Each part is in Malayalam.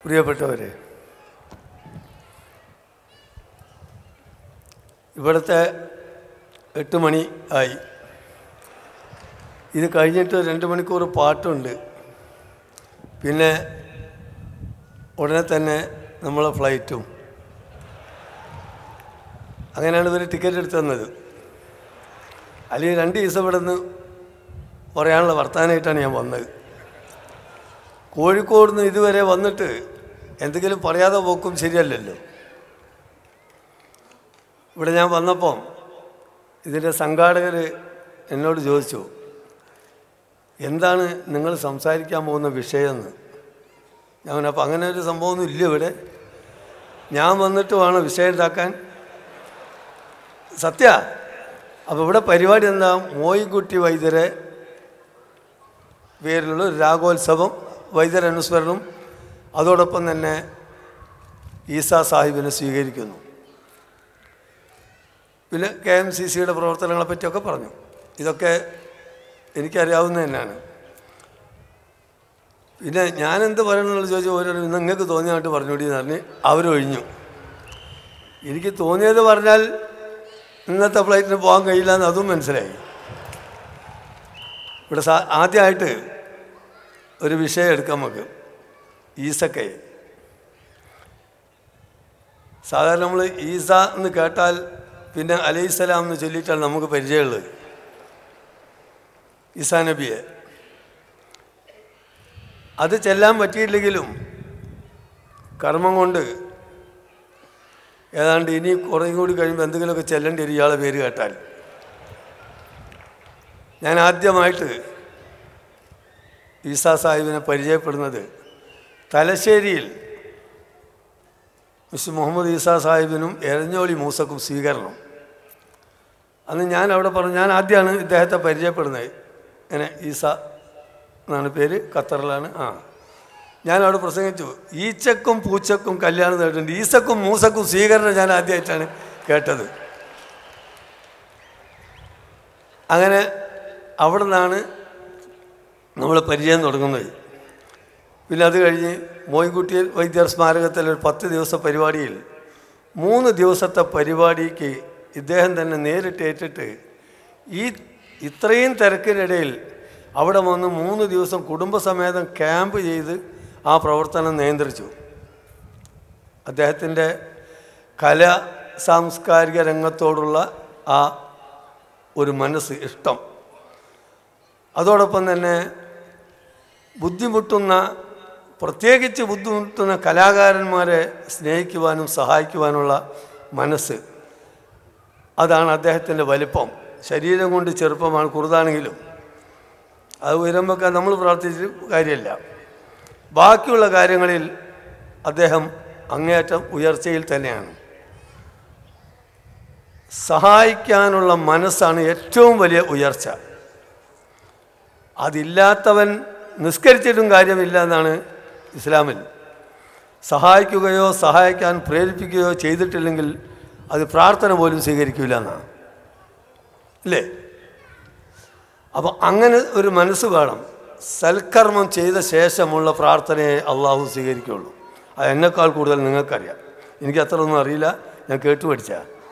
പ്രിയപ്പെട്ടവരെ ഇവിടുത്തെ എട്ട് മണി ആയി ഇത് കഴിഞ്ഞിട്ട് രണ്ട് മണിക്കൂർ പാട്ടുണ്ട് പിന്നെ ഉടനെ തന്നെ നമ്മളെ ഫ്ലൈറ്റും അങ്ങനെയാണ് ഇവർ ടിക്കറ്റ് എടുത്ത് തന്നത് അല്ലെങ്കിൽ രണ്ട് ദിവസം ഇവിടെ നിന്ന് പറയാനുള്ള വർത്താനായിട്ടാണ് ഞാൻ വന്നത് കോഴിക്കോട് നിന്ന് ഇതുവരെ വന്നിട്ട് എന്തെങ്കിലും പറയാതെ പോക്കും ശരിയല്ലല്ലോ ഇവിടെ ഞാൻ വന്നപ്പം ഇതിൻ്റെ സംഘാടകർ എന്നോട് ചോദിച്ചു എന്താണ് നിങ്ങൾ സംസാരിക്കാൻ പോകുന്ന വിഷയമെന്ന് ഞാൻ പറഞ്ഞു, അപ്പം അങ്ങനെ ഒരു സംഭവമൊന്നും ഇല്ല ഇവിടെ ഞാൻ വന്നിട്ട് വേണം വിഷയം ഉണ്ടാക്കാൻ സത്യ അപ്പോൾ ഇവിടെ പരിപാടി എന്താ മോയിക്കുട്ടി വൈദ്യരെ പേരിലുള്ള ഒരു രാഗോത്സവം വൈദ്യരനുസ്മരണം അതോടൊപ്പം തന്നെ ഈസാ സാഹിബിനെ സ്വീകരിക്കുന്നു പിന്നെ കെ എം സി സിയുടെ പ്രവർത്തനങ്ങളെ പറ്റിയൊക്കെ പറഞ്ഞു ഇതൊക്കെ എനിക്കറിയാവുന്ന തന്നെയാണ് പിന്നെ ഞാനെന്ത് പറയണമെന്നുള്ള ചോദിച്ചാൽ ഓരോ നിങ്ങൾക്ക് തോന്നിയായിട്ട് പറഞ്ഞുകൂടി എന്ന് പറഞ്ഞ് അവരൊഴിഞ്ഞു എനിക്ക് തോന്നിയത് പറഞ്ഞാൽ ഇന്നത്തെ ഫ്ലൈറ്റിന് പോകാൻ കഴിയില്ല എന്ന് അതും മനസ്സിലായി ഇവിടെ സാ ആദ്യമായിട്ട് ഒരു വിഷയം എടുക്കാം നമുക്ക് ഈസക്കൈ സാധാരണ നമ്മൾ ഈസ എന്ന് കേട്ടാൽ പിന്നെ അലൈഹിസ്സലാം എന്ന് ചൊല്ലിയിട്ടാണ് നമുക്ക് പരിചയമുള്ളത് ഈസാ നബിയെ അത് ചെല്ലാൻ പറ്റിയില്ലെങ്കിലും കർമ്മം കൊണ്ട് ഏതാണ്ട് ഇനി കുറേ കൂടി കഴിയുമ്പോൾ എന്തെങ്കിലുമൊക്കെ ചെല്ലേണ്ടി വരും ഇയാളെ പേര് കേട്ടാൽ ഞാൻ ആദ്യമായിട്ട് ഈസാ സാഹിബിനെ പരിചയപ്പെടുന്നത് തലശ്ശേരിയിൽ മിസ് മുഹമ്മദ് ഈസാ സാഹിബിനും എരഞ്ഞോളി മൂസക്കും സ്വീകരണം അന്ന് ഞാൻ അവിടെ പറഞ്ഞു ഞാൻ ആദ്യമാണ് ഇദ്ദേഹത്തെ പരിചയപ്പെടുന്നത് ഇങ്ങനെ ഈസ എന്നാണ് പേര് ഖത്തറിലാണ് ആ ഞാൻ അവിടെ പ്രസംഗിച്ചു ഈച്ചക്കും പൂച്ചക്കും കല്യാണം നേടുന്നുണ്ട് ഈസക്കും മൂസക്കും സ്വീകരണം ഞാൻ ആദ്യമായിട്ടാണ് കേട്ടത് അങ്ങനെ അവിടെ നിന്നാണ് നമ്മൾ പരിചയം തുടങ്ങുന്നത് പിന്നെ അത് കഴിഞ്ഞ് മോയിൻകുട്ടി വൈദ്യർ സ്മാരകത്തിലെ ഒരു പത്ത് ദിവസ പരിപാടിയിൽ മൂന്ന് ദിവസത്തെ പരിപാടിക്ക് ഇദ്ദേഹം തന്നെ നേരിട്ട് ഏറ്റിട്ട് ഈ ഇത്രയും തിരക്കിനിടയിൽ അവിടെ വന്ന് മൂന്ന് ദിവസം കുടുംബസമേതം ക്യാമ്പ് ചെയ്ത് ആ പ്രവർത്തനം നിയന്ത്രിച്ചു അദ്ദേഹത്തിൻ്റെ കല സാംസ്കാരിക രംഗത്തോടുള്ള ആ ഒരു മനസ്സ് ഇഷ്ടം അതോടൊപ്പം തന്നെ ബുദ്ധിമുട്ടുന്ന പ്രത്യേകിച്ച് ബുദ്ധിമുട്ടുന്ന കലാകാരന്മാരെ സ്നേഹിക്കുവാനും സഹായിക്കുവാനുള്ള മനസ്സ് അതാണ് അദ്ദേഹത്തിൻ്റെ വലിപ്പം ശരീരം കൊണ്ട് ചെറുപ്പമാണ് കുറുതാണെങ്കിലും അത് വരുമ്പോൾ നമ്മൾ പ്രാർത്ഥിച്ചിട്ട് കാര്യമില്ല ബാക്കിയുള്ള കാര്യങ്ങളിൽ അദ്ദേഹം അങ്ങേയറ്റം ഉയർച്ചയിൽ തന്നെയാണ് സഹായിക്കാനുള്ള മനസ്സാണ് ഏറ്റവും വലിയ ഉയർച്ച അതില്ലാത്തവൻ നിസ്കരിച്ചിട്ടും കാര്യമില്ല എന്നാണ് ഇസ്ലാമിൽ സഹായിക്കുകയോ സഹായിക്കാൻ പ്രേരിപ്പിക്കുകയോ ചെയ്തിട്ടില്ലെങ്കിൽ അത് പ്രാർത്ഥന പോലും സ്വീകരിക്കില്ല എന്നാണ് അല്ലേ അപ്പോൾ അങ്ങനെ ഒരു മനസ്സ് വേണം സൽക്കർമ്മം ചെയ്ത ശേഷമുള്ള പ്രാർത്ഥനയെ അള്ളാഹു സ്വീകരിക്കുകയുള്ളൂ അത് എന്നെക്കാൾ കൂടുതൽ നിങ്ങൾക്കറിയാം എനിക്ക് അത്ര ഒന്നും അറിയില്ല ഞാൻ കേട്ടു പഠിച്ച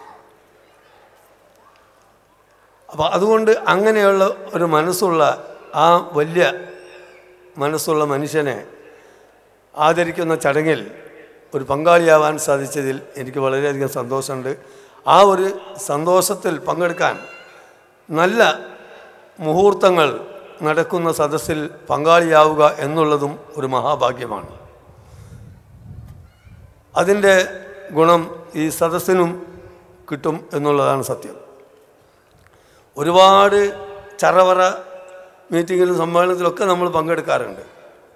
അപ്പോൾ അതുകൊണ്ട് അങ്ങനെയുള്ള ഒരു മനസ്സുള്ള ആ വലിയ മനസ്സുള്ള മനുഷ്യനെ ആദരിക്കുന്ന ചടങ്ങിൽ ഒരു പങ്കാളിയാവാൻ സാധിച്ചതിൽ എനിക്ക് വളരെയധികം സന്തോഷമുണ്ട് ആ ഒരു സന്തോഷത്തിൽ പങ്കെടുക്കാൻ നല്ല മുഹൂർത്തങ്ങൾ നടക്കുന്ന സദസ്സിൽ പങ്കാളിയാവുക എന്നുള്ളതും ഒരു മഹാഭാഗ്യമാണ് അതിൻ്റെ ഗുണം ഈ സദസ്സിനും കിട്ടും എന്നുള്ളതാണ് സത്യം ഒരുപാട് ചറവറ മീറ്റിങ്ങിലും സമ്മേളനത്തിലൊക്കെ നമ്മൾ പങ്കെടുക്കാറുണ്ട്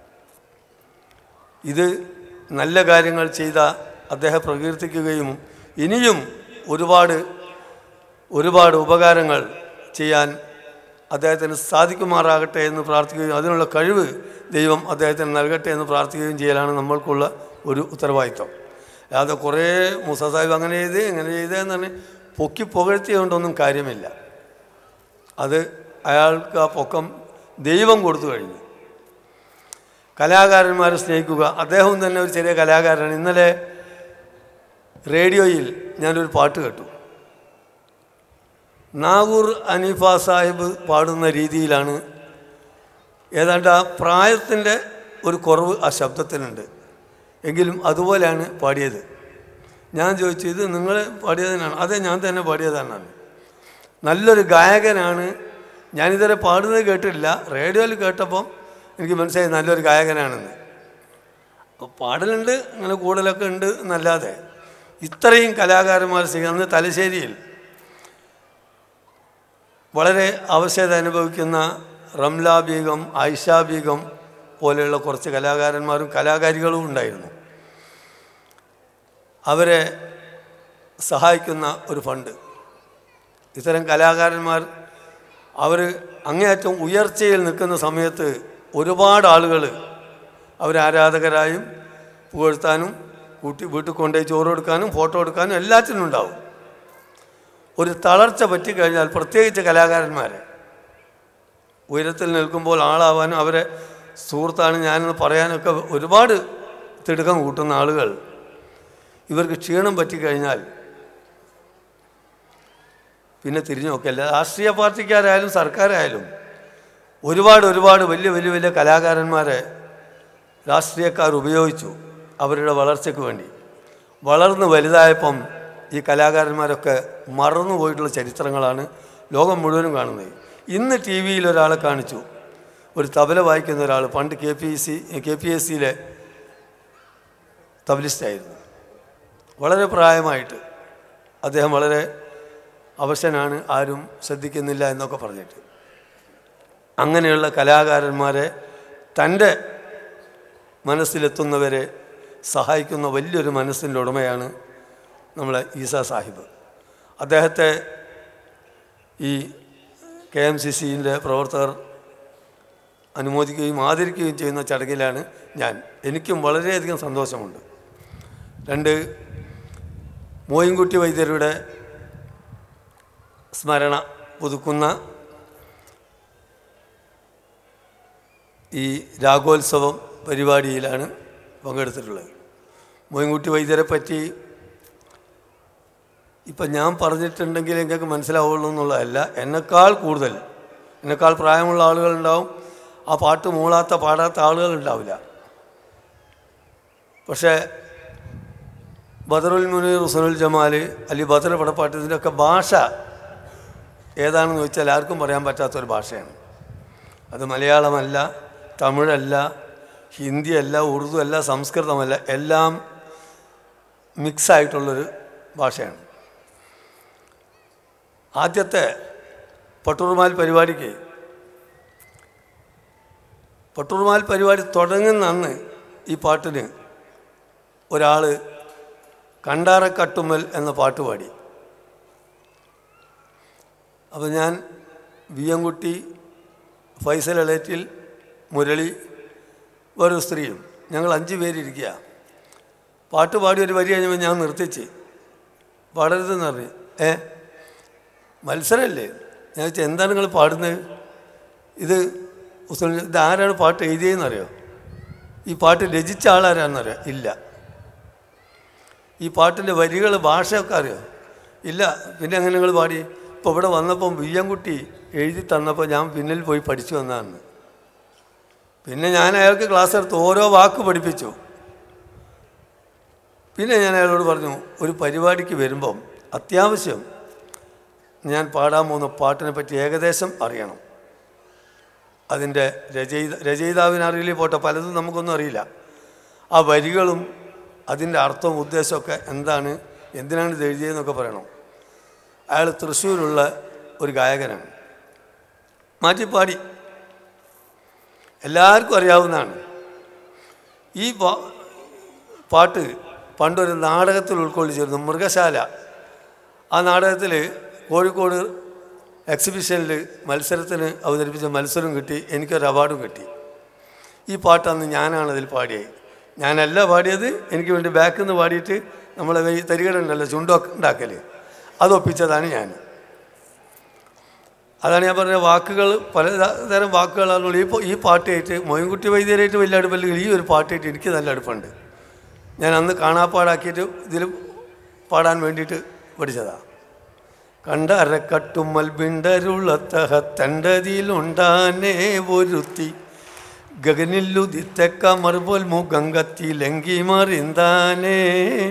ഇത് നല്ല കാര്യങ്ങൾ ചെയ്ത അദ്ദേഹം പ്രകീർത്തിക്കുകയും ഇനിയും ഒരുപാട് ഒരുപാട് ഉപകാരങ്ങൾ ചെയ്യാൻ അദ്ദേഹത്തിന് സാധിക്കുമാറാകട്ടെ എന്ന് പ്രാർത്ഥിക്കുകയും അതിനുള്ള കഴിവ് ദൈവം അദ്ദേഹത്തിന് നൽകട്ടെ എന്ന് പ്രാർത്ഥിക്കുകയും ചെയ്യലാണ് നമ്മൾക്കുള്ള ഒരു ഉത്തരവാദിത്വം അല്ലാതെ കുറേ മൂസ സാഹിബ് അങ്ങനെ ചെയ്ത് ഇങ്ങനെ ചെയ്ത് എന്ന് പറഞ്ഞ് പൊക്കി പുകഴ്ത്തിയതുകൊണ്ടൊന്നും കാര്യമില്ല അത് അയാൾക്ക് ആ പൊക്കം ദൈവം കൊടുത്തു കഴിഞ്ഞു കലാകാരന്മാരെ സ്നേഹിക്കുക അദ്ദേഹവും തന്നെ ഒരു ചെറിയ കലാകാരനാണ് ഇന്നലെ റേഡിയോയിൽ ഞാനൊരു പാട്ട് കേട്ടു നാഗൂർ അനീഫ സാഹിബ് പാടുന്ന രീതിയിലാണ് ഏതാണ്ട് ആ പ്രായത്തിൻ്റെ ഒരു കുറവ് ആ ശബ്ദത്തിനുണ്ട് എങ്കിലും അതുപോലെയാണ് പാടിയത് ഞാൻ ചോദിച്ചു ഇത് നിങ്ങൾ പാടിയതിനാണ് അതെ ഞാൻ തന്നെ പാടിയതാണ് നല്ലൊരു ഗായകനാണ് ഞാനിതുവരെ പാടുന്നത് കേട്ടിട്ടില്ല റേഡിയോയിൽ കേട്ടപ്പം എനിക്ക് മനസ്സിലായി നല്ലൊരു ഗായകനാണെന്ന് അപ്പോൾ പാടലുണ്ട് അങ്ങനെ കൂടുതലൊക്കെ ഉണ്ട് എന്നല്ലാതെ ഇത്രയും കലാകാരന്മാർ ചെയ്യും അന്ന് തലശ്ശേരിയിൽ വളരെ ആവശ്യത അനുഭവിക്കുന്ന റംല ബീഗം ആയിഷ ബീഗം പോലെയുള്ള കുറച്ച് കലാകാരന്മാരും കലാകാരികളും ഉണ്ടായിരുന്നു അവരെ സഹായിക്കുന്ന ഒരു ഫണ്ട് ഇത്തരം കലാകാരന്മാർ അവർ അങ്ങേയറ്റം ഉയർച്ചയിൽ നിൽക്കുന്ന സമയത്ത് ഒരുപാട് ആളുകൾ അവരാരാധകരായും പുകഴ്ത്താനും കൂട്ടി വീട്ടിൽ കൊണ്ടുപോയി ചോറ് കൊടുക്കാനും ഫോട്ടോ എടുക്കാനും എല്ലാത്തിനും ഉണ്ടാവും ഒരു തളർച്ച പറ്റിക്കഴിഞ്ഞാൽ പ്രത്യേകിച്ച് കലാകാരന്മാരെ ഉയരത്തിൽ നിൽക്കുമ്പോൾ ആളാവാനും അവരെ സുഹൃത്താണ് ഞാനെന്ന് പറയാനൊക്കെ ഒരുപാട് തിടുക്കം കൂട്ടുന്ന ആളുകൾ ഇവർക്ക് ക്ഷീണം പറ്റിക്കഴിഞ്ഞാൽ പിന്നെ തിരിഞ്ഞു നോക്കില്ല രാഷ്ട്രീയ പാർട്ടിക്കാരായാലും സർക്കാരായാലും ഒരുപാട് ഒരുപാട് വലിയ വലിയ വലിയ കലാകാരന്മാരെ രാഷ്ട്രീയക്കാർ ഉപയോഗിച്ചു അവരുടെ വളർച്ചയ്ക്ക് വേണ്ടി വളർന്ന് വലുതായപ്പം ഈ കലാകാരന്മാരൊക്കെ മറന്നുപോയിട്ടുള്ള ചരിത്രങ്ങളാണ് ലോകം മുഴുവനും കാണുന്നത് ഇന്ന് ടി വിയിൽ ഒരാളെ കാണിച്ചു ഒരു തബല വായിക്കുന്ന ഒരാൾ പണ്ട് K P C K P S സിയിലെ തബലിസ്റ്റായിരുന്നു വളരെ പ്രായമായിട്ട് അദ്ദേഹം വളരെ അവശനാണ് ആരും ശ്രദ്ധിക്കുന്നില്ല എന്നൊക്കെ പറഞ്ഞിട്ട് അങ്ങനെയുള്ള കലാകാരന്മാരെ തൻ്റെ മനസ്സിലെത്തുന്നവരെ സഹായിക്കുന്ന വലിയൊരു മനസ്സിൻ്റെ ഉടമയാണ് നമ്മളെ ഈസ സാഹിബ് അദ്ദേഹത്തെ ഈ കെ എം സി സിൻ്റെ പ്രവർത്തകർ അനുമോദിക്കുകയും ആദരിക്കുകയും ചെയ്യുന്ന ചടങ്ങിലാണ് ഞാൻ എനിക്കും വളരെയധികം സന്തോഷമുണ്ട് രണ്ട് മോയിൻകുട്ടി വൈദ്യരുടെ സ്മരണ പുതുക്കുന്ന ഈ രാഗോത്സവം പരിപാടിയിലാണ് പങ്കെടുത്തിട്ടുള്ളത് മോയിൻകുട്ടി വൈദ്യരെ പറ്റി ഇപ്പം ഞാൻ പറഞ്ഞിട്ടുണ്ടെങ്കിൽ നിങ്ങൾക്ക് മനസ്സിലാവുള്ളൂ എന്നുള്ളതല്ല എന്നെക്കാൾ കൂടുതൽ എന്നെക്കാൾ പ്രായമുള്ള ആളുകളുണ്ടാവും ആ പാട്ട് മൂളാത്ത പാടാത്ത ആളുകളുണ്ടാവില്ല പക്ഷേ ബദറുൽ മുനീർ ഹുസനുൽ ജമാൽ അല്ലെ ബദർ പടപ്പാട്ട് ഇതിൻ്റെയൊക്കെ ഭാഷ ഏതാണെന്ന് ചോദിച്ചാൽ ആർക്കും പറയാൻ പറ്റാത്തൊരു ഭാഷയാണ് അത് മലയാളമല്ല തമിഴല്ല ഹിന്ദിയല്ല ഉറുദു അല്ല സംസ്കൃതമല്ല എല്ലാം മിക്സായിട്ടുള്ളൊരു ഭാഷയാണ് ആദ്യത്തെ പട്ടൂർമാൽ പരിപാടിക്ക് പട്ടൂർമാൽ പരിപാടി തുടങ്ങുന്ന അന്ന് ഈ പാട്ടിന് ഒരാൾ കണ്ടാറക്കട്ടുമ്മൽ എന്ന പാട്ട് പാടി അപ്പോൾ ഞാൻ വി എം കുട്ടി ഫൈസൽ എളേറ്റിൽ മുരളി വേറൊരു സ്ത്രീയും ഞങ്ങൾ അഞ്ച് പേരിരിക്കുക പാട്ട് പാടി ഒരു വരി കഴിഞ്ഞപ്പോൾ ഞാൻ നിർത്തിച്ച് പാടരുതെന്ന് പറഞ്ഞു ഏ മത്സരമല്ലേ ഞാൻ ചോദിച്ചാൽ എന്താണ് നിങ്ങൾ പാടുന്നത് ഇത് ഉസ്താദ് ഇത് ആരാണ് പാട്ട് എഴുതിയതെന്നറിയോ ഈ പാട്ട് രചിച്ച ആളാരാണെന്നറിയോ ഇല്ല ഈ പാട്ടിൻ്റെ വരികൾ ഭാഷയൊക്കെ അറിയോ ഇല്ല പിന്നെ അങ്ങനെ നിങ്ങൾ പാടി ഇപ്പോൾ ഇവിടെ വന്നപ്പം വിയ്യൻകുട്ടി എഴുതി തന്നപ്പോൾ ഞാൻ പിന്നിൽ പോയി പഠിച്ചു വന്നതാണ് പിന്നെ ഞാൻ അയാൾക്ക് ക്ലാസ് എടുത്ത് ഓരോ വാക്ക് പഠിപ്പിച്ചു പിന്നെ ഞാൻ അയാളോട് പറഞ്ഞു ഒരു പരിപാടിക്ക് വരുമ്പം അത്യാവശ്യം ഞാൻ പാടാൻ പോകുന്ന പാട്ടിനെ പറ്റി ഏകദേശം അറിയണം അതിൻ്റെ രചയിത രചയിതാവിന് അറിയില്ല പോട്ടെ പലതും നമുക്കൊന്നും അറിയില്ല ആ വരികളും അതിൻ്റെ അർത്ഥവും ഉദ്ദേശമൊക്കെ എന്താണ് എന്തിനാണ് ഇത് എഴുതിയതെന്നൊക്കെ പറയണം അയാൾ തൃശ്ശൂരുള്ള ഒരു ഗായകനാണ് മാറ്റിപ്പാടി എല്ലാവർക്കും അറിയാവുന്നതാണ് ഈ പാ- പാട്ട് പണ്ടൊരു നാടകത്തിൽ ഉൾക്കൊള്ളിച്ചിരുന്നു മൃഗശാല ആ നാടകത്തിൽ കോഴിക്കോട് എക്സിബിഷനിൽ മത്സരത്തിന് അവതരിപ്പിച്ച മത്സരം കിട്ടി എനിക്കൊരു അവാർഡും കിട്ടി ഈ പാട്ട് അന്ന് ഞാനാണ് അതിൽ പാടിയത് ഞാനല്ല പാടിയത് എനിക്ക് വേണ്ടി ബാക്കിൽ നിന്ന് പാടിയിട്ട് നമ്മളെ ഈ തരികട ഉണ്ടല്ലോ ചുണ്ടൊക്കെ ഉണ്ടാക്കൽ അത് ഒപ്പിച്ചതാണ് ഞാൻ അതാണ് ഞാൻ പറഞ്ഞ വാക്കുകൾ പല തരം വാക്കുകളാണുള്ളൂ ഈ പോ- ഈ പാട്ടായിട്ട് മോയൻകുട്ടി വൈദ്യരായിട്ട് വലിയ അടുപ്പല്ലെങ്കിൽ ഈ ഒരു പാട്ടായിട്ട് എനിക്ക് നല്ല അടുപ്പുണ്ട് ഞാൻ അന്ന് കാണാപ്പാടാക്കിയിട്ട് ഇതിൽ പാടാൻ വേണ്ടിയിട്ട് പഠിച്ചതാണ് കണ്ട അരക്കട്ടുമ്മൽ ബിണ്ടരുളത്തഹത്തണ്ടതിലുണ്ടാനേ ഒരുത്തി ഗഗനില്ലുദിത്ത മറുപോൽ മുഖങ്കത്തി ലങ്കി മറിന്താനേ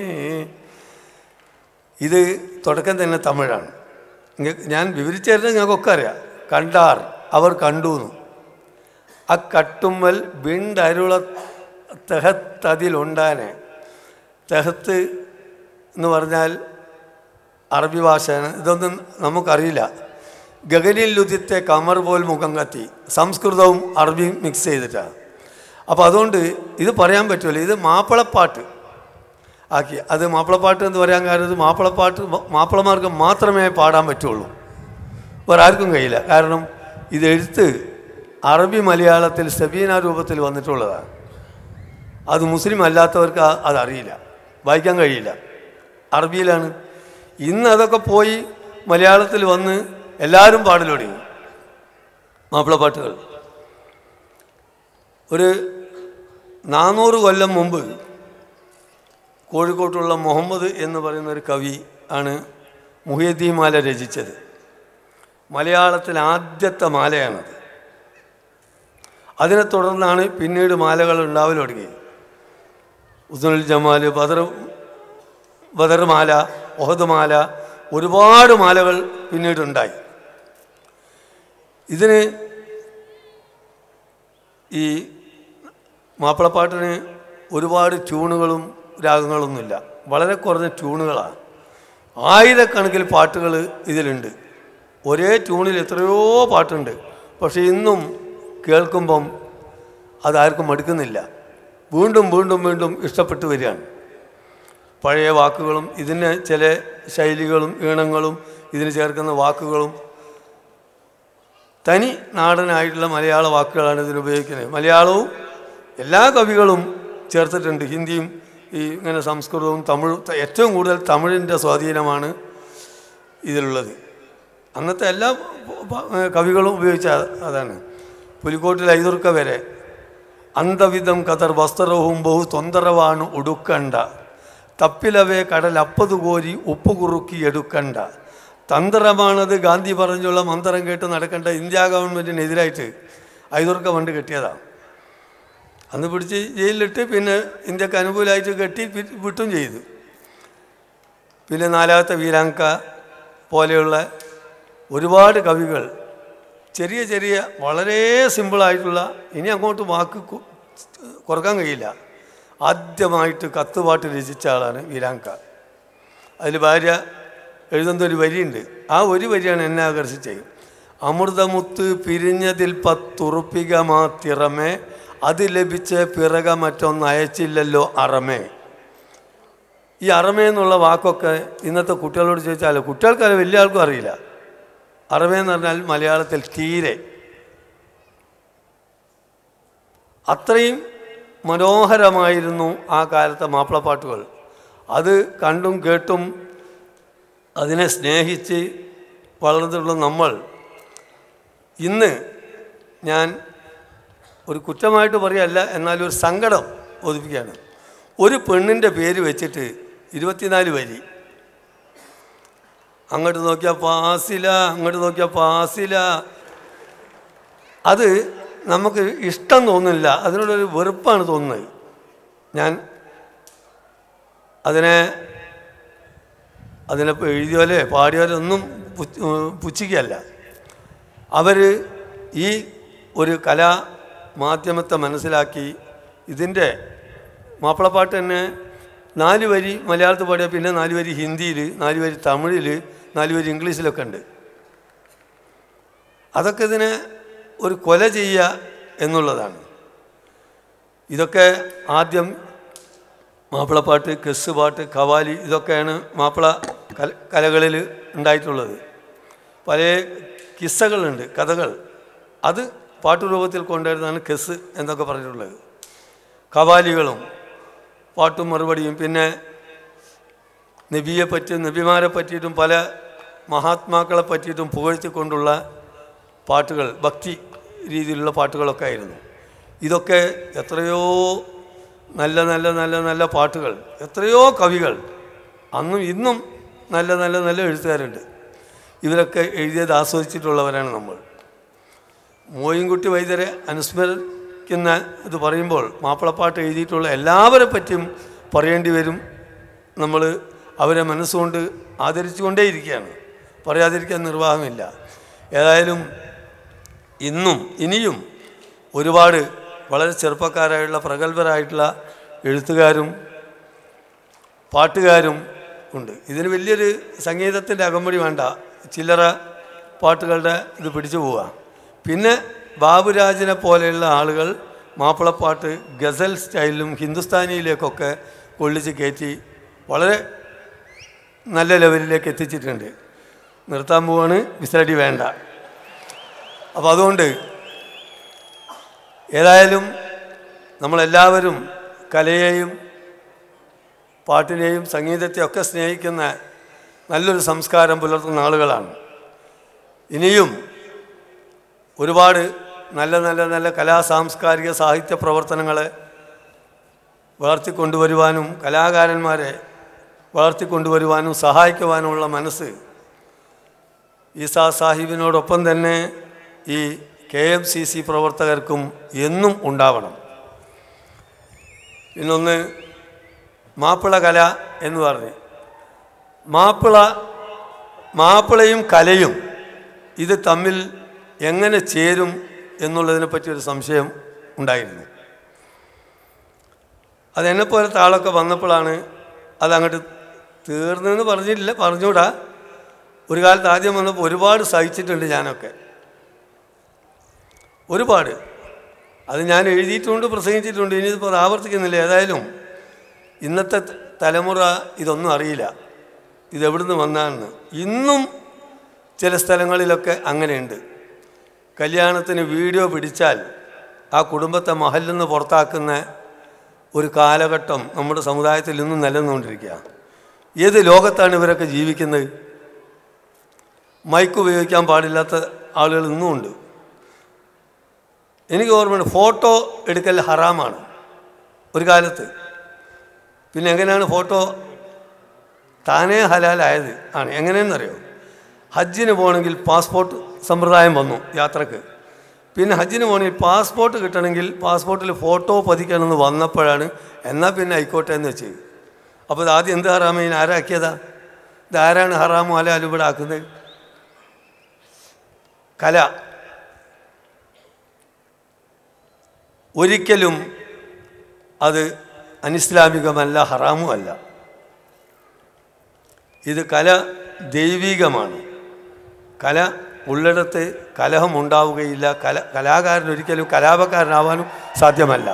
ഇത് തുടക്കം തന്നെ തമിഴാണ് ഇങ്ങ- ഞാൻ വിവരിച്ചു തരുന്നത് നിങ്ങൾക്കൊക്കെ അറിയാം കണ്ടാർ അവർ കണ്ടു എന്നു ആ കട്ടുമ്മൽ ബിണ്ടരുള തെഹത്തതിലുണ്ടാനെ തെഹത്ത് എന്ന് പറഞ്ഞാൽ അറബി ഭാഷയാണ് ഇതൊന്നും നമുക്കറിയില്ല ഗഗനിൽ ലുദിത്തെ കമർ പോൽ മുഖം കത്തി സംസ്കൃതവും അറബിയും മിക്സ് ചെയ്തിട്ടാണ് അപ്പോൾ അതുകൊണ്ട് ഇത് പറയാൻ പറ്റുമല്ലോ ഇത് മാപ്പിളപ്പാട്ട് ആക്കി അത് മാപ്പിളപ്പാട്ട് എന്ന് പറയാൻ കാരണം ഇത് മാപ്പിളപ്പാട്ട് മാപ്പിളമാർക്ക് മാത്രമേ പാടാൻ പറ്റുള്ളൂ വേറെ ആർക്കും കഴിയില്ല കാരണം ഇത് എഴുത്ത് അറബി മലയാളത്തിൽ സബീന രൂപത്തിൽ വന്നിട്ടുള്ളതാണ് അത് മുസ്ലിം അല്ലാത്തവർക്ക് ആ- അതറിയില്ല വായിക്കാൻ കഴിയില്ല അറബിയിലാണ് ഇന്ന് അതൊക്കെ പോയി മലയാളത്തിൽ വന്ന് എല്ലാവരും പാടൽ തുടങ്ങി മാപ്പിളപ്പാട്ടുകൾ ഒരു നാനൂറ് കൊല്ലം മുമ്പ് കോഴിക്കോട്ടുള്ള മുഹമ്മദ് എന്ന് പറയുന്ന ഒരു കവി ആണ് മുഹിയദ്ദീൻ മാല രചിച്ചത് മലയാളത്തിൽ ആദ്യത്തെ മാലയാണത് അതിനെ തുടർന്നാണ് പിന്നീട് മാലകൾ ഉണ്ടാവൽ തുടങ്ങി ഉസ്നുൽ ജമാൽ ബദർ ബദർ മാല ഒഹദ് മാല ഒരുപാട് മാലകൾ പിന്നീടുണ്ടായി ഇതിന് ഈ മാപ്പിളപ്പാട്ടിന് ഒരുപാട് ട്യൂണുകളും രാഗങ്ങളൊന്നുമില്ല വളരെ കുറഞ്ഞ ട്യൂണുകളാണ് ആയിരക്കണക്കിന് പാട്ടുകൾ ഇതിലുണ്ട് ഒരേ ട്യൂണിൽ എത്രയോ പാട്ടുണ്ട് പക്ഷേ ഇന്നും കേൾക്കുമ്പം അതാർക്കും മടുക്കുന്നില്ല വീണ്ടും വീണ്ടും വീണ്ടും ഇഷ്ടപ്പെട്ടു വരികയാണ് പഴയ വാക്കുകളും ഇതിന് ചില ശൈലികളും ഈണങ്ങളും ഇതിന് ചേർക്കുന്ന വാക്കുകളും തനി നാടനായിട്ടുള്ള മലയാള വാക്കുകളാണ് ഇതിന് ഉപയോഗിക്കുന്നത് മലയാളവും എല്ലാ കവികളും ചേർത്തിട്ടുണ്ട് ഹിന്ദിയും ഈ ഇങ്ങനെ സംസ്കൃതവും തമിഴും ത- ഏറ്റവും കൂടുതൽ തമിഴിൻ്റെ സ്വാധീനമാണ് ഇതിലുള്ളത് അന്നത്തെ എല്ലാ പ- പ- കവികളും ഉപയോഗിച്ച അതാണ് പുലിക്കോട്ടിൽ ഐതുർക്ക വരെ അന്തവിധം കതർ വസ്ത്രവും ബഹു തൊന്തരവാണ് ഉടുക്കണ്ട തപ്പിലവേ കടൽ അപ്പത് കോരി ഉപ്പ് കുറുക്കി എടുക്കണ്ട തന്ത്രമാണത് ഗാന്ധി പറഞ്ഞുള്ള മന്ത്രം കേട്ട് നടക്കേണ്ട ഇന്ത്യ ഗവൺമെൻറ്റിനെതിരായിട്ട് ഐതുർക്ക ഫണ്ട് കെട്ടിയതാണ് അന്ന് പിടിച്ച് ജയിലിലിട്ട് പിന്നെ ഇന്ത്യക്ക് അനുകൂലമായിട്ട് കെട്ടി പി- വിട്ടും ചെയ്തു പിന്നെ നാലാമത്തെ വീരാങ്ക പോലെയുള്ള ഒരുപാട് കവികൾ ചെറിയ ചെറിയ വളരെ സിമ്പിളായിട്ടുള്ള ഇനി അങ്ങോട്ട് വാക്ക് കു- കുറക്കാൻ കഴിയില്ല ആദ്യമായിട്ട് കത്തുപാട്ട് രചിച്ച ആളാണ് വീരാങ്ക അതിൽ ഭാര്യ എഴുതുന്ന ഒരു വരിയുണ്ട് ആ ഒരു വരിയാണ് എന്നെ ആകർഷിച്ചത് അമൃതമുത്ത് പിരിഞ്ഞതിൽ പത്തുറുപ്പിക മാത്തിറമേ അത് ലഭിച്ച പിറക മറ്റൊന്ന് അയച്ചില്ലല്ലോ അറമേ ഈ അറമേ എന്നുള്ള വാക്കൊക്കെ ഇന്നത്തെ കുട്ടികളോട് ചോദിച്ചാൽ കുട്ടികൾക്കത് വലിയ ആൾക്കും അറിയില്ല അറമേ എന്ന് പറഞ്ഞാൽ മലയാളത്തിൽ തീരെ അത്രയും മനോഹരമായിരുന്നു ആ കാലത്തെ മാപ്പിളപ്പാട്ടുകൾ അത് കണ്ടും കേട്ടും അതിനെ സ്നേഹിച്ച് വളർന്നിട്ടുള്ള നമ്മൾ ഇന്ന് ഞാൻ ഒരു കുറ്റമായിട്ട് പറയല്ല എന്നാലും ഒരു സങ്കടം ഒതുപ്പിക്കുകയാണ് ഒരു പെണ്ണിൻ്റെ പേര് വെച്ചിട്ട് ഇരുപത്തിനാല് വരി അങ്ങോട്ട് നോക്കിയാൽ പാസില അങ്ങോട്ട് നോക്കിയാൽ പാസില അത് നമുക്ക് ഇഷ്ടം തോന്നുന്നില്ല അതിനോടൊരു വെറുപ്പാണ് തോന്നുന്നത് ഞാൻ അതിനെ അതിനിപ്പോൾ എഴുതിയോലെ പാടിയോലെ ഒന്നും പുച്ഛ- ഏഹ് പുച്ഛിക്കുകയല്ല അവർ ഈ ഒരു കലാ മാധ്യമത്തെ മനസ്സിലാക്കി ഇതിൻ്റെ മാപ്പിളപ്പാട്ട് തന്നെ നാല് വരി മലയാളത്തിൽ പാടിയാൽ പിന്നെ നാല് വരി ഹിന്ദിയിൽ നാല് വരി തമിഴിൽ നാല് വരി ഇംഗ്ലീഷിലൊക്കെ ഉണ്ട് അതൊക്കെ ഇതിനെ ഒരു കൊല ചെയ്യുക എന്നുള്ളതാണ് ഇതൊക്കെ ആദ്യം മാപ്പിളപ്പാട്ട് കെസ് പാട്ട് കവാലി ഇതൊക്കെയാണ് മാപ്പിള കല കലകളിൽ ഉണ്ടായിട്ടുള്ളത് പല കിസ്സകളുണ്ട് കഥകൾ അത് പാട്ടുരൂപത്തിൽ കൊണ്ടുവരുന്നതാണ് കെസ് എന്നൊക്കെ പറഞ്ഞിട്ടുള്ളത് കവാലികളും പാട്ടും മറുപടിയും പിന്നെ നബിയെ പറ്റിയും നബിമാരെ പറ്റിയിട്ടും പല മഹാത്മാക്കളെ പറ്റിയിട്ടും പുകഴ്ത്തിക്കൊണ്ടുള്ള പാട്ടുകൾ ഭക്തി രീതിയിലുള്ള പാട്ടുകളൊക്കെ ആയിരുന്നു ഇതൊക്കെ എത്രയോ നല്ല നല്ല നല്ല നല്ല പാട്ടുകൾ എത്രയോ കവികൾ അന്നും ഇന്നും നല്ല നല്ല നല്ല എഴുത്തുകാരുണ്ട് ഇവരൊക്കെ എഴുതിയത് ആസ്വദിച്ചിട്ടുള്ളവരാണ് നമ്മൾ മോയിൻകുട്ടി വൈദ്യരെ അനുസ്മരിക്കുന്ന ഇത് പറയുമ്പോൾ മാപ്പിളപ്പാട്ട് എഴുതിയിട്ടുള്ള എല്ലാവരെ പറ്റിയും പറയേണ്ടി വരും നമ്മൾ അവരെ മനസ്സുകൊണ്ട് ആദരിച്ചുകൊണ്ടേയിരിക്കുകയാണ് പറയാതിരിക്കാൻ നിർവാഹമില്ല ഏതായാലും ഇന്നും ഇനിയും ഒരുപാട് വളരെ ചെറുപ്പക്കാരായിട്ടുള്ള പ്രഗത്ഭരായിട്ടുള്ള എഴുത്തുകാരും പാട്ടുകാരും ഉണ്ട് ഇതിന് വലിയൊരു സംഗീതത്തിൻ്റെ അകമ്പടി വേണ്ട ചില്ലറ പാട്ടുകളുടെ ഇത് പിടിച്ചു പോവുക പിന്നെ ബാബുരാജിനെ പോലെയുള്ള ആളുകൾ മാപ്പിളപ്പാട്ട് ഗസൽ സ്റ്റൈലിലും ഹിന്ദുസ്ഥാനിയിലേക്കൊക്കെ കൊള്ളിച്ച് കയറ്റി വളരെ നല്ല ലെവലിലേക്ക് എത്തിച്ചിട്ടുണ്ട് നിർത്താൻ പോവാണ് വിസലടി വേണ്ട അപ്പോൾ അതുകൊണ്ട് ഏതായാലും നമ്മളെല്ലാവരും കലയെയും പാട്ടിനെയും സംഗീതത്തെയൊക്കെ സ്നേഹിക്കുന്ന നല്ലൊരു സംസ്കാരം പുലർത്തുന്ന ആളുകളാണ് ഇനിയും ഒരുപാട് നല്ല നല്ല നല്ല കലാ സാംസ്കാരിക സാഹിത്യ പ്രവർത്തനങ്ങളെ വളർത്തിക്കൊണ്ടുവരുവാനും കലാകാരന്മാരെ വളർത്തിക്കൊണ്ടുവരുവാനും സഹായിക്കുവാനുമുള്ള മനസ്സ് ഈസാ സാഹിബിനോടൊപ്പം തന്നെ ഈ കെ എം സി സി പ്രവർത്തകർക്കും എന്നും ഉണ്ടാവണം ഇന്നൊന്ന് മാപ്പിള കല എന്ന് പറഞ്ഞ് മാപ്പിള മാപ്പിളയും കലയും ഇത് തമ്മിൽ എങ്ങനെ ചേരും എന്നുള്ളതിനെ പറ്റി ഒരു സംശയം ഉണ്ടായിരുന്നു അതെന്നെ പോലത്തെ ആളൊക്കെ വന്നപ്പോഴാണ് അതങ്ങോട്ട് തീർന്നെന്ന് പറഞ്ഞില്ല പറഞ്ഞുകൂടാ ഒരു കാലത്ത് ആദ്യം വന്നപ്പോൾ ഒരുപാട് സഹിച്ചിട്ടുണ്ട് ഞാനൊക്കെ ഒരുപാട് അത് ഞാൻ എഴുതിയിട്ടുണ്ട് പ്രസംഗിച്ചിട്ടുണ്ട് ഇനി ഇതിപ്പോൾ അത് ആവർത്തിക്കുന്നില്ല ഏതായാലും ഇന്നത്തെ തലമുറ ഇതൊന്നും അറിയില്ല ഇതെവിടുന്ന് വന്നാണെന്ന് ഇന്നും ചില സ്ഥലങ്ങളിലൊക്കെ അങ്ങനെയുണ്ട് കല്യാണത്തിന് വീഡിയോ പിടിച്ചാൽ ആ കുടുംബത്തെ മഹലിൽ നിന്ന് പുറത്താക്കുന്ന ഒരു കാലഘട്ടം നമ്മുടെ സമുദായത്തിൽ ഇന്നും നിലനിന്നുകൊണ്ടിരിക്കുക ഏത് ലോകത്താണ് ഇവരൊക്കെ ജീവിക്കുന്നത് മൈക്ക് ഉപയോഗിക്കാൻ പാടില്ലാത്ത ആളുകൾ ഇന്നും ഉണ്ട് എനിക്ക് ഓർമ്മയുണ്ട് ഫോട്ടോ എടുക്കൽ ഹറാമാണ് ഒരു കാലത്ത് പിന്നെ എങ്ങനെയാണ് ഫോട്ടോ താനേ ഹലാലായത് ആണ് എങ്ങനെയെന്നറിയോ ഹജ്ജിന് പോകണമെങ്കിൽ പാസ്പോർട്ട് സമ്പ്രദായം വന്നു യാത്രക്ക് പിന്നെ ഹജ്ജിന് പോകണമെങ്കിൽ പാസ്പോർട്ട് കിട്ടണമെങ്കിൽ പാസ്പോർട്ടിൽ ഫോട്ടോ പതിക്കണമെന്ന് വന്നപ്പോഴാണ് എന്നാൽ പിന്നെ ആയിക്കോട്ടെ എന്ന് വെച്ച് അപ്പോൾ ഇത് ആദ്യം എന്ത് ഹറാമ ഇതിന് ആരാക്കിയതാ ഇത് ആരാണ് ഹറാമോ ഹലാലും ഇവിടെ ആക്കുന്നത് കല ഒരിക്കലും അത് അനിസ്ലാമികമല്ല ഹറാമുമല്ല ഇത് കല ദൈവികമാണ് കല ഉള്ളിടത്ത് കലഹം ഉണ്ടാവുകയില്ല കല കലാകാരൻ ഒരിക്കലും കലാപക്കാരനാവാനും സാധ്യമല്ല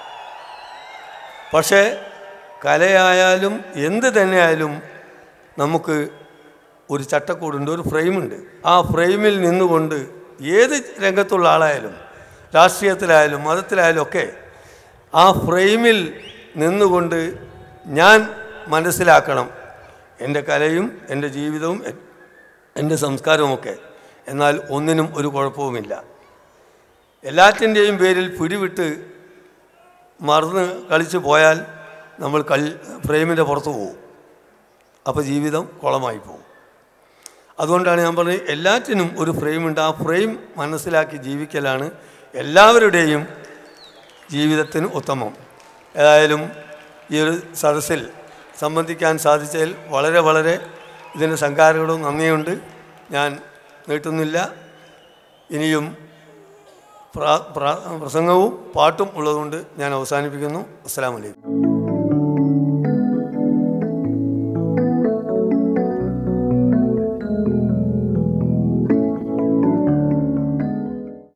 പക്ഷേ കലയായാലും എന്ത് തന്നെയായാലും നമുക്ക് ഒരു ചട്ടക്കൂടുണ്ട് ഒരു ഫ്രെയിമുണ്ട് ആ ഫ്രെയിമിൽ നിന്നുകൊണ്ട് ഏത് രംഗത്തുള്ള ആളായാലും രാഷ്ട്രീയത്തിലായാലും മതത്തിലായാലും ഒക്കെ ആ ഫ്രെയിമിൽ നിന്നുകൊണ്ട് ഞാൻ മനസ്സിലാക്കണം എൻ്റെ കലയും എൻ്റെ ജീവിതവും എ- എൻ്റെ സംസ്കാരവുമൊക്കെ എന്നാൽ ഒന്നിനും ഒരു കുഴപ്പവുമില്ല എല്ലാറ്റിൻ്റെയും പേരിൽ പിടിവിട്ട് മറന്ന് കളിച്ച് പോയാൽ നമ്മൾ കളി ഫ്രെയിമിൻ്റെ പുറത്ത് പോകും അപ്പോൾ ജീവിതം കുളമായി പോകും അതുകൊണ്ടാണ് ഞാൻ പറഞ്ഞത് എല്ലാറ്റിനും ഒരു ഫ്രെയിമുണ്ട് ആ ഫ്രെയിം മനസ്സിലാക്കി ജീവിക്കലാണ് എല്ലാവരുടെയും ജീവിതത്തിന് ഉത്തമം ഏതായാലും ഈ ഒരു സദസ്സിൽ സംബന്ധിക്കാൻ സാധിച്ചതിൽ വളരെ വളരെ ഇതിന് സംഘാടകരോടും നന്ദിയുണ്ട് ഞാൻ നീട്ടുന്നില്ല ഇനിയും പ്രാ പ്രാ പ്രസംഗവും പാട്ടും ഉള്ളതുകൊണ്ട് ഞാൻ അവസാനിപ്പിക്കുന്നു അസ്സാം വലൈക്കും